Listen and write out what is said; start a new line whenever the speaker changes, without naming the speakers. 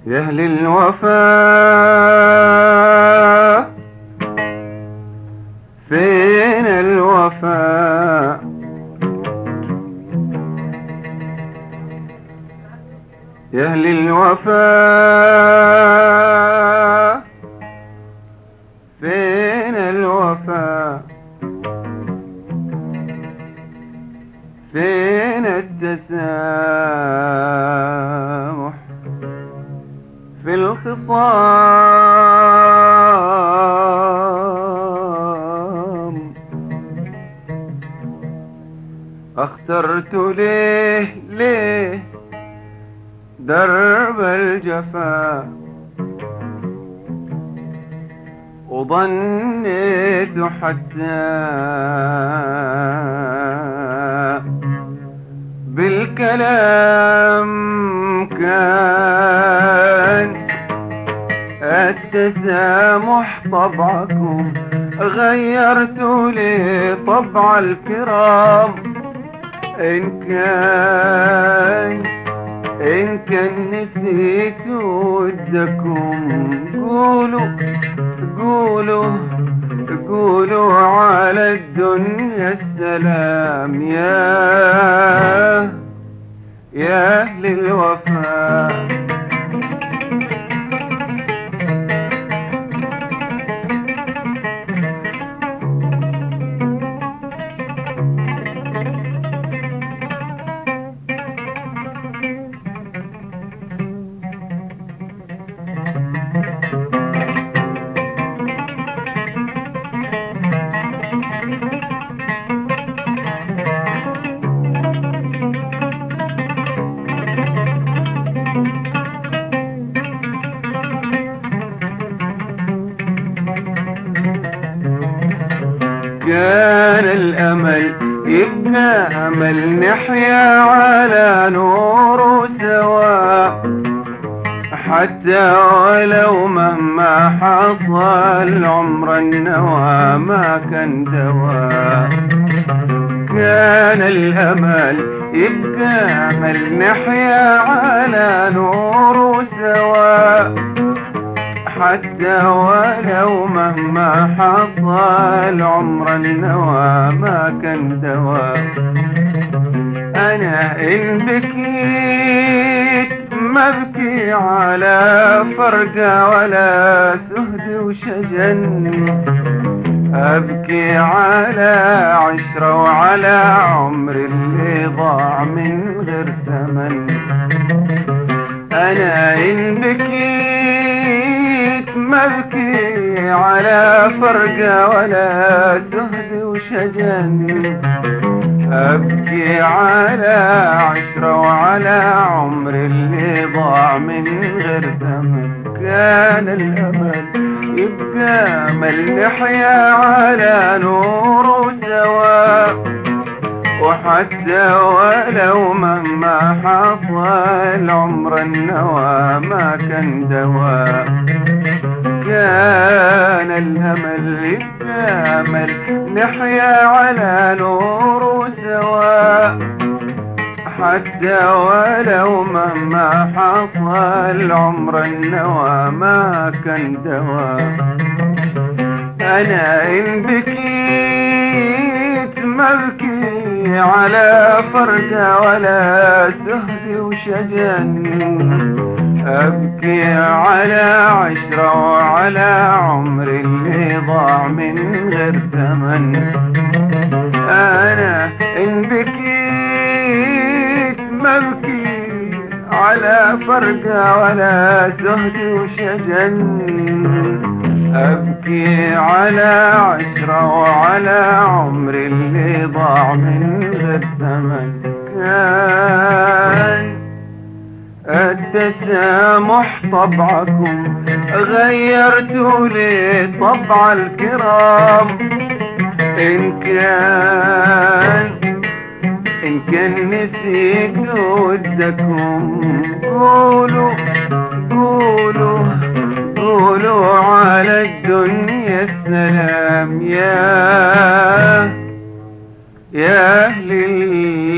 يا أهل الوفاء فين الوفاء يا أهل الوفاء فين الوفاء فين التسامح في الخصام اخترت ليه ليه درب الجفا وظنيت حتى بالكلام كان التسامح طبعكم غيرت لي طبع الكرام إن كان إن كان نسيت ودكم قولوا قولوا قولوا على الدنيا السلام يا يا أهل الوفاء كان الأمل يبقى أمل نحيا على نور سواء حتى ولو مهما حصل عمر النوى ما كان دواء كان الأمل يبقى أمل نحيا على نور سواء حتى ولو مهما حصل عمر النوى ما كان دواء أنا إن بكيت ما بكي على فرقة ولا سهد وشجن أبكي على عشرة وعلى عمر اللي ضاع من غير ثمن أنا إن بكيت ما بكي على فرقة ولا سهد وشجن أبكي على عشرة وعلى عمر اللي ضاع من غير ثمن كان الأمل يبقى أمل نحيا على نور سواء وحتى ولو مهما حصل عمر النوى ما كان دواء كان الأمل يتامل نحيا على نور سواء حتى ولو مهما حصل عمر النوى ما كان دواء أنا إن بكيت مبكي على فردة ولا سهد وشجن أبكي على عشرة وعلى عمر اللي ضاع من غير ثمن أنا إن بكيت مبكي على فرقة ولا زهد وشجن أبكي على عشرة وعلى عمر اللي ضاع من غير ثمن كان التسامح طبعكم غيرتوا لي طبع الكرام إن كان إن كان نسيت ودكم قولوا قولوا قولوا على الدنيا السلام يا يا أهل